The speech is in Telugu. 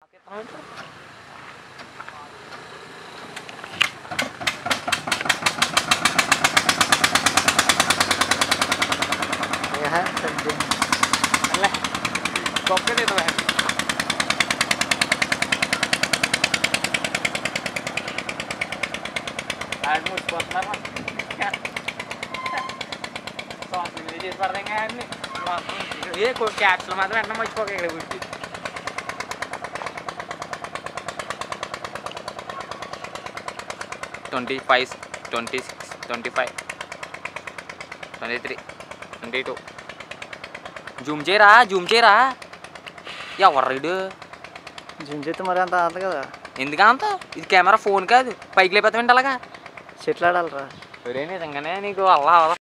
గొప్పది ఇది వాడు. ఆడు ముచ్చిపోతున్నారు మరి. సోషల్ మీడియా చేసి పడతాం కానీ ఏ క్యాప్స్లో మాత్రం వెంటనే మర్చిపోక ఇక్కడ కూర్చి twenty five twenty six twenty five twenty three twenty two zoom చేయరా జూమ్ చేయరా ఎవరు రైడు జిమ్ చేస్తే మరి అంత అంత కదా ఎందుకు అంత ఇది కెమెరా ఫోన్ కాదు పైకి లేకపోతే అలాగా చెట్లు ఆడాలరా ఒరే నిజంగానే నీకు అల్లా అవ్వదా